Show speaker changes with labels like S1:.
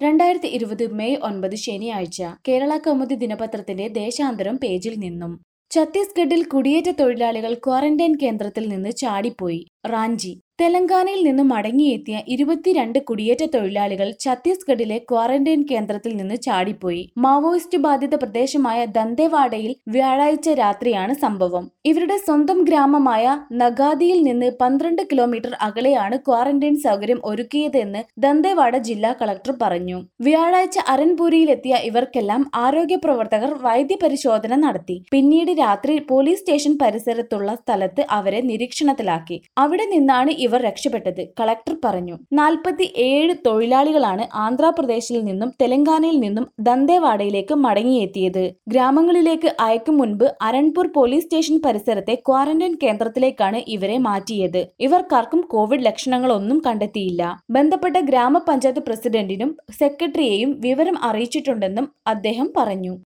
S1: രണ്ടായിരത്തി ഇരുപത് മെയ് ഒൻപത് ശനിയാഴ്ച കേരള കൗമുദി ദിനപത്രത്തിന്റെ ദേശാന്തരം പേജിൽ നിന്നും ഛത്തീസ്ഗഡിൽ കുടിയേറ്റ തൊഴിലാളികൾ ക്വാറന്റൈൻ കേന്ദ്രത്തിൽ നിന്ന് ചാടിപ്പോയി റാഞ്ചി തെലങ്കാനയിൽ നിന്ന് മടങ്ങിയെത്തിയ ഇരുപത്തിരണ്ട് കുടിയേറ്റ തൊഴിലാളികൾ ഛത്തീസ്ഗഡിലെ ക്വാറന്റൈൻ കേന്ദ്രത്തിൽ നിന്ന് ചാടിപ്പോയി മാവോയിസ്റ്റ് ബാധിത പ്രദേശമായ ദന്തേവാഡയിൽ വ്യാഴാഴ്ച രാത്രിയാണ് സംഭവം ഇവരുടെ സ്വന്തം ഗ്രാമമായ നഗാദിയിൽ നിന്ന് പന്ത്രണ്ട് കിലോമീറ്റർ അകലെയാണ് ക്വാറന്റൈൻ സൗകര്യം ഒരുക്കിയതെന്ന് ദന്തേവാഡ ജില്ലാ കളക്ടർ പറഞ്ഞു വ്യാഴാഴ്ച അരൻപൂരിയിലെത്തിയ ഇവർക്കെല്ലാം ആരോഗ്യ പ്രവർത്തകർ വൈദ്യപരിശോധന നടത്തി പിന്നീട് രാത്രി പോലീസ് സ്റ്റേഷൻ പരിസരത്തുള്ള സ്ഥലത്ത് അവരെ നിരീക്ഷണത്തിലാക്കി അവിടെ നിന്നാണ് ഇവർ രക്ഷപ്പെട്ടത് കളക്ടർ പറഞ്ഞു നാൽപ്പത്തി ഏഴ് തൊഴിലാളികളാണ് ആന്ധ്രാപ്രദേശിൽ നിന്നും തെലങ്കാനയിൽ നിന്നും ദന്തേവാഡയിലേക്ക് മടങ്ങിയെത്തിയത് ഗ്രാമങ്ങളിലേക്ക് അയക്കും മുൻപ് അരൺപൂർ പോലീസ് സ്റ്റേഷൻ പരിസരത്തെ ക്വാറന്റൈൻ കേന്ദ്രത്തിലേക്കാണ് ഇവരെ മാറ്റിയത് ഇവർക്കാർക്കും കോവിഡ് ലക്ഷണങ്ങളൊന്നും കണ്ടെത്തിയില്ല ബന്ധപ്പെട്ട ഗ്രാമപഞ്ചായത്ത് പ്രസിഡന്റിനും സെക്രട്ടറിയെയും വിവരം അറിയിച്ചിട്ടുണ്ടെന്നും അദ്ദേഹം പറഞ്ഞു